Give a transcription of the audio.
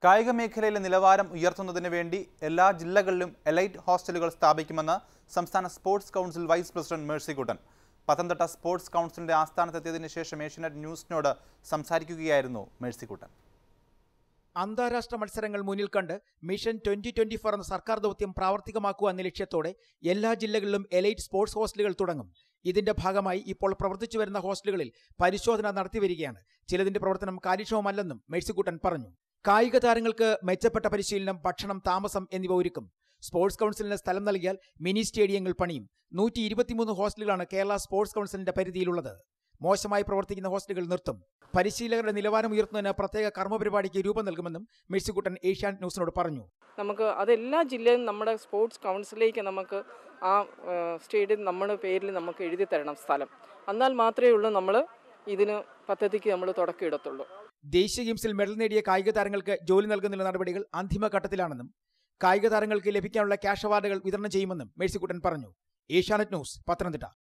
കായിക മേഖലയിലെ നിലവാരം ഉയർത്തുന്നതിന് വേണ്ടി എല്ലാ ജില്ലകളിലും എലൈറ്റ് ഹോസ്റ്റലുകൾ സ്ഥാപിക്കുമെന്ന് സംസ്ഥാന sports council vice president Mercykuttan Pathanamthitta sports കൗൺസിലിന്റെ ആസ്ഥാനത്തെത്തിയതിനു ശേഷം ഏഷ്യനെറ്റ് ന്യൂസിനോട് സംസാരിക്കുകയായിരുന്നു മേഴ്സിക്കുട്ടൻ അന്താരാഷ്ട്ര മത്സരങ്ങൾ മുന്നിൽ കണ്ട് മിഷൻ ട്വന്റി ട്വന്റി ഫോർ എന്ന സർക്കാർ ദൗത്യം പ്രാവർത്തികമാക്കുക എന്ന ലക്ഷ്യത്തോടെ എല്ലാ ജില്ലകളിലും എലൈറ്റ് സ്പോർട്സ് ഹോസ്റ്റലുകൾ തുടങ്ങും ഇതിന്റെ ഭാഗമായി ഇപ്പോൾ പ്രവർത്തിച്ചു വരുന്ന ഹോസ്റ്റലുകളിൽ പരിശോധന നടത്തിവരികയാണ് ചിലതിന്റെ പ്രവർത്തനം കാര്യക്ഷമമല്ലെന്നും മേഴ്സിക്കുട്ടൻ പറഞ്ഞു കായിക താരങ്ങൾക്ക് മെച്ചപ്പെട്ട പരിശീലനം ഭക്ഷണം താമസം എന്നിവ ഒരുക്കും സ്പോർട്സ് കൗൺസിലിന് സ്ഥലം നൽകിയാൽ മിനി സ്റ്റേഡിയങ്ങൾ പണിയും നൂറ്റി ഇരുപത്തിമൂന്ന് ഹോസ്റ്റലുകളാണ് കേരള സ്പോർട്സ് കൗൺസിലിന്റെ പരിധിയിലുള്ളത് മോശമായി പ്രവർത്തിക്കുന്ന ഹോസ്റ്റലുകൾ നിർത്തും പരിശീലകരുടെ നിലവാരം ഉയർത്തുന്നതിന് പ്രത്യേക കർമ്മപരിപാടിക്ക് രൂപം നൽകുമെന്നും മേഴ്സിക്കുട്ടൻ ഏഷ്യാനെറ്റ് ന്യൂസിനോട് പറഞ്ഞു നമുക്ക് അതെല്ലാ ജില്ലയിലും നമ്മുടെ സ്പോർട്സ് കൗൺസിലേക്ക് നമുക്ക് ആ സ്റ്റേഡിയം നമ്മുടെ പേരിൽ നമുക്ക് എഴുതി തരണം സ്ഥലം എന്നാൽ മാത്രമേ ഉള്ളൂ നമ്മൾ ഇതിന് പദ്ധതിക്ക് നമ്മൾ തുടക്കമിടത്തുള്ളൂ ദേശീയ ഗെയിംസിൽ മെഡൽ നേടിയ കായിക താരങ്ങൾക്ക് ജോലി നൽകുന്നതിനുള്ള നടപടികൾ അന്തിമഘട്ടത്തിലാണെന്നും കായിക താരങ്ങൾക്ക് ലഭിക്കാനുള്ള ക്യാഷ് അവാർഡുകൾ വിതരണം ചെയ്യുമെന്നും മേഴ്സിക്കുട്ടൻ പറഞ്ഞു ഏഷ്യാനെറ്റ് ന്യൂസ് പത്തനംതിട്ട